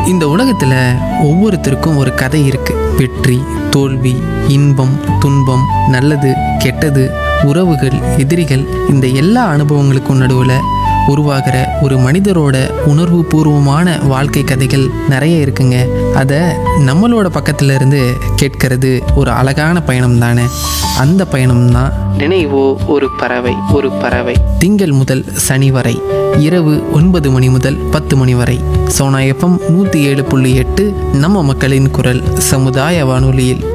இந்த உலகத்தில் ஒவ்வொருத்தருக்கும் ஒரு கதை இருக்கு வெற்றி தோல்வி இன்பம் துன்பம் நல்லது கெட்டது உறவுகள் எதிரிகள் இந்த எல்லா அனுபவங்களுக்கும் நடுவில் உருவாகிற ஒரு மனிதரோட உணர்வு பூர்வமான வாழ்க்கை கதைகள் நிறைய இருக்குங்க அதை நம்மளோட பக்கத்துல இருந்து கேட்கறது ஒரு அழகான பயணம் தானே அந்த பயணம் தான் நினைவோ ஒரு பறவை ஒரு பறவை திங்கள் முதல் சனி வரை இரவு ஒன்பது மணி முதல் பத்து மணி வரை சோனா எஃப்எம் நூற்றி ஏழு புள்ளி எட்டு நம்ம மக்களின் குரல் சமுதாய வானொலியில்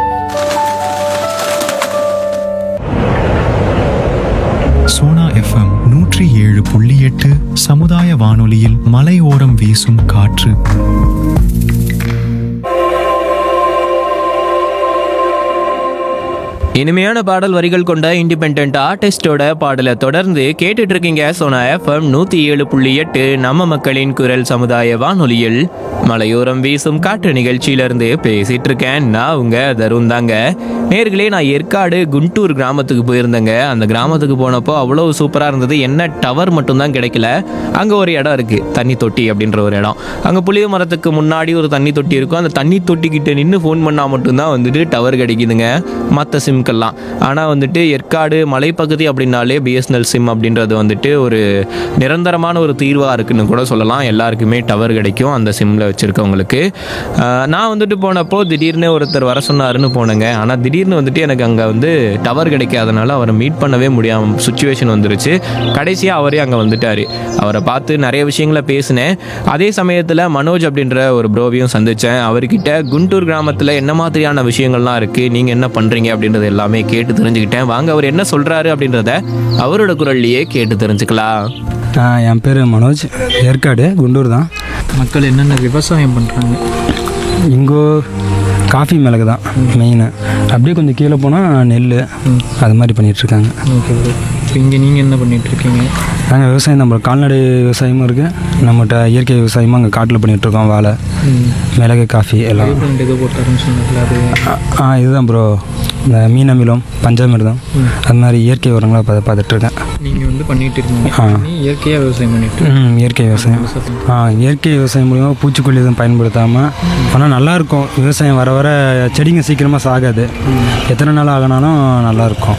சோனா எஃப்எம் நூற்றி ஏழு புள்ளி எட்டு சமுதாய வானொலியில் மலையோரம் வீசும் காற்று இனிமையான பாடல் வரிகள் கொண்ட இண்டிபெண்ட் ஆர்டிஸ்டோட பாடலை தொடர்ந்து கேட்டுட்டு இருக்கீங்க சோனா எஃப்எம் நூத்தி ஏழு புள்ளி எட்டு நம்ம மக்களின் குரல் சமுதாய வானொலியில் மலையோரம் வீசும் காற்று நிகழ்ச்சியிலிருந்து பேசிட்டு இருக்கேன் நான் உங்க தருண் தாங்க நேர்களே நான் ஏற்காடு குண்டூர் கிராமத்துக்கு போயிருந்தேங்க அந்த கிராமத்துக்கு போனப்போ அவ்வளோ சூப்பராக இருந்தது என்ன டவர் மட்டும்தான் கிடைக்கல அங்கே ஒரு இடம் இருக்கு தண்ணி தொட்டி அப்படின்ற ஒரு இடம் அங்கே புளிய மரத்துக்கு முன்னாடி ஒரு தண்ணி தொட்டி இருக்கும் அந்த தண்ணி தொட்டிக்கிட்ட நின்று ஃபோன் பண்ணால் மட்டும்தான் வந்துட்டு டவர் கிடைக்குதுங்க மற்ற சிம்க்கெல்லாம் ஆனால் வந்துட்டு ஏற்காடு மலைப்பகுதி அப்படின்னாலே பிஎஸ்என்எல் சிம் அப்படின்றது வந்துட்டு ஒரு நிரந்தரமான ஒரு தீர்வாக இருக்குன்னு கூட சொல்லலாம் எல்லாருக்குமே டவர் கிடைக்கும் அந்த சிம்மில் வச்சுருக்கவங்களுக்கு நான் வந்துட்டு போனப்போ திடீர்னு ஒருத்தர் வர சொன்னாருன்னு போனேங்க ஆனால் திடீர்னு வந்துட்டு எனக்கு அங்கே வந்து டவர் கிடைக்காதனால அவரை மீட் பண்ணவே முடியாம சுச்சுவேஷன் வந்துருச்சு கடைசியாக அவரே அங்கே வந்துட்டார் அவரை பார்த்து நிறைய விஷயங்களை பேசினேன் அதே சமயத்தில் மனோஜ் அப்படின்ற ஒரு ப்ரோவையும் சந்தித்தேன் அவர்கிட்ட குண்டூர் கிராமத்தில் என்ன மாதிரியான விஷயங்கள்லாம் இருக்குது நீங்கள் என்ன பண்ணுறீங்க அப்படின்றது எல்லாமே கேட்டு தெரிஞ்சுக்கிட்டேன் வாங்க அவர் என்ன சொல்கிறாரு அப்படின்றத அவரோட குரல்லையே கேட்டு தெரிஞ்சுக்கலாம் ஆ, என் பேர் மனோஜ் ஏற்காடு குண்டூர் தான் மக்கள் என்னென்ன விவசாயம் பண்ணுறாங்க இங்கோ காஃபி மிளகு தான் மெயின் அப்படியே கொஞ்சம் கீழே போனால் நெல் அது மாதிரி பண்ணிகிட்ருக்காங்க ஓகே ப்ரோ இப்போ இங்கே நீங்கள் என்ன பண்ணிட்டு இருக்கீங்க நாங்கள் விவசாயம் நம்ம கால்நடை விவசாயமும் இருக்குது நம்மகிட்ட இயற்கை விவசாயமும் அங்கே காட்டில் பண்ணிகிட்ருக்கோம் வாழை மிளகு காஃபி எல்லாம் ரெண்டு இது போட்டாருன்னு சொன்னதுல அது ஆ, ஆ இதுதான் ப்ரோ இந்த மீன் அமிலம் பஞ்சாமிர்தம் அது மாதிரி இயற்கை உரங்களை பார்த்து பார்த்துட்ருக்கேன் நீங்கள் வந்து பண்ணிட்டு இருக்கீங்க ஆ. நீ இயற்கையாக விவசாயம் பண்ணிட்டு ம் இயற்கை விவசாயம் ஆ இயற்கை விவசாயம் மூலியமாக பூச்சிக்கொல்லி எதுவும் பயன்படுத்தாமல் ஆனால் நல்லாயிருக்கும் விவசாயம் வர வர செடிங்க சீக்கிரமாக சாகாது எத்தனை நாள் ஆகினாலும் நல்லாயிருக்கும்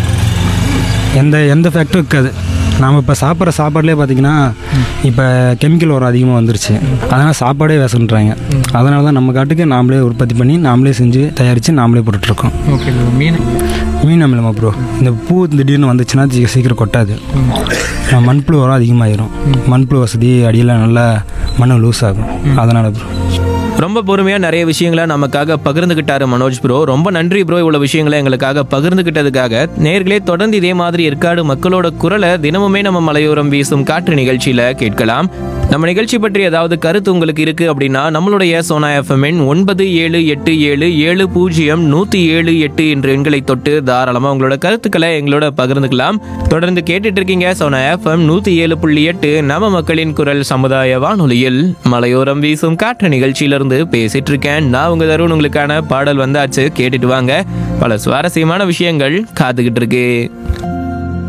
எந்த எந்த ஃபேக்டும் இருக்காது நாம் இப்போ சாப்பிட்ற சாப்பாடுலேயே பார்த்தீங்கன்னா இப்போ கெமிக்கல் உரம் அதிகமாக வந்துருச்சு அதனால் சாப்பாடே விஷன்றாங்க அதனால தான் நம்ம காட்டுக்கு நாமளே உற்பத்தி பண்ணி நாமளே செஞ்சு தயாரித்து நாமளே போட்டுட்ருக்கோம் ஓகே ப்ரோ மீன் மீன் அமிலமா ப்ரோ இந்த பூ திடீர்னு வந்துச்சுன்னா சீ- சீக்கிரம் கொட்டாது மண்புழு உரம் அதிகமாயிரும் மண்புழு வசதி அடியில் நல்லா மண் லூஸ் ஆகும் அதனால் ப்ரோ ரொம்ப பொறுமையாக நிறைய விஷயங்களை நமக்காக பகிர்ந்துக்கிட்டாரு மனோஜ் ப்ரோ ரொம்ப நன்றி ப்ரோ இவ்வளோ விஷயங்களை எங்களுக்காக பகிர்ந்துக்கிட்டதுக்காக நேர்களே தொடர்ந்து இதே மாதிரி ஏற்காடு மக்களோட குரலை தினமுமே நம்ம மலையோரம் வீசும் காற்று நிகழ்ச்சியில் கேட்கலாம் நம்ம நிகழ்ச்சி பற்றி ஏதாவது கருத்து உங்களுக்கு இருக்கு அப்படின்னா நம்மளுடைய சோனா எஃப்எம்என் ஒன்பது ஏழு எட்டு ஏழு ஏழு பூஜ்ஜியம் நூற்றி ஏழு எட்டு என்ற எண்களை தொட்டு தாராளமாக உங்களோட கருத்துக்களை எங்களோட பகிர்ந்துக்கலாம் தொடர்ந்து கேட்டுட்டு இருக்கீங்க சோனா எஃப்எம் நூற்றி ஏழு புள்ளி எட்டு நம்ம மக்களின் குரல் சமுதாய வானொலியில் மலையோரம் வீசும் காற்று நிகழ்ச்சியிலிருந்து பேசிட்டு இருக்கேன் நான் உங்க தருண் உங்களுக்கான பாடல் வந்தாச்சு கேட்டுட்டு வாங்க பல சுவாரஸ்யமான விஷயங்கள் காத்துக்கிட்டு இருக்கு